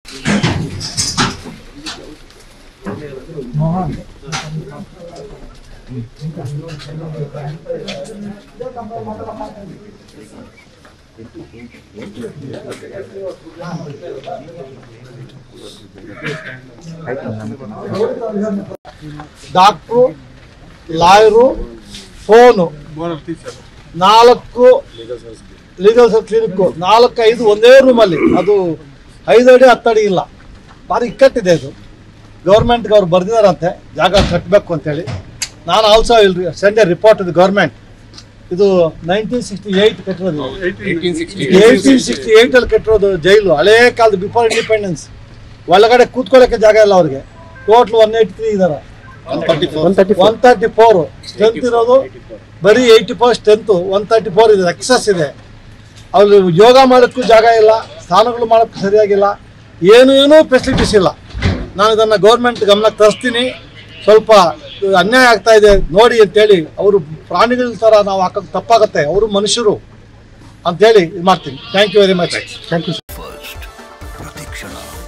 doctor lawyer phone ನಾಲ್ಕು legal clinic ನಾಲ್ಕು ಐದು ಒಂದೇ ರೂಮಲ್ಲಿ ಅದು ಐದು ಅಡಿ ಹತ್ತು ಅಡಿ ಇಲ್ಲ ಭಾರಿ ಇಕ್ಕಟ್ಟಿದೆ ಇದು ಗೌರ್ಮೆಂಟ್ಗೆ ಅವ್ರು ಬರ್ದಿದಾರಂತೆ ಜಾಗ ಕಟ್ಟಬೇಕು ಅಂತೇಳಿ ನಾನು also will send a report ಇದು ಗೌರ್ಮೆಂಟ್ ಇದು ನೈನ್ಟೀನ್ ಸಿಕ್ಸ್ಟಿ ಏಯ್ಟ್ ಕಟ್ಟಿರೋದು ಏಯ್ಟೀನ್ ಸಿಕ್ಸ್ಟಿ ಏಯ್ಟ್ ಅಲ್ಲಿ ಕಟ್ಟಿರೋದು ಜೈಲು ಹಳೇ ಕಾಲದ ಬಿಫೋರ್ ಇಂಡಿಪೆಂಡೆನ್ಸ್ ಒಳಗಡೆ ಕೂತ್ಕೊಳ್ಳೋಕೆ ಜಾಗ ಇಲ್ಲ ಅವ್ರಿಗೆ ಟೋಟಲ್ ಒನ್ ಏಯ್ಟಿ ತ್ರೀ ಇದಾರೆ ಒನ್ ತರ್ಟಿ ಫೋರ್ ಸ್ಟ್ರೆಂತ್ ಇರೋದು ಬರೀ eighty four strength one thirty four ಇದೆ ಎಕ್ಸಸ್ ಇದೆ ಅಲ್ಲಿ ಯೋಗ ಮಾಡೋಕ್ಕೂ ಜಾಗ ಇಲ್ಲ ಸ್ನಾನಗಳು ಮಾಡೋಕ್ಕೂ ಸರಿಯಾಗಿಲ್ಲ ಏನು ಏನೂ ಫೆಸಿಲಿಟೀಸ್ ಇಲ್ಲ ನಾನು ಇದನ್ನು ಗೌರ್ಮೆಂಟ್ ಗಮನಕ್ಕೆ ತರಿಸ್ತೀನಿ ಸ್ವಲ್ಪ ಇದು ಅನ್ಯಾಯ ಆಗ್ತಾ ಇದೆ ನೋಡಿ ಅಂತೇಳಿ ಅವರು ಪ್ರಾಣಿಗಳ ಥರ ನಾವು ಹಾಕೋಕ್ಕೆ ತಪ್ಪಾಗುತ್ತೆ ಅವರು ಮನುಷ್ಯರು ಅಂತೇಳಿ ಇದು ಮಾಡ್ತೀನಿ thank you very much thank you first ಪ್ರತಿಕ್ಷಣ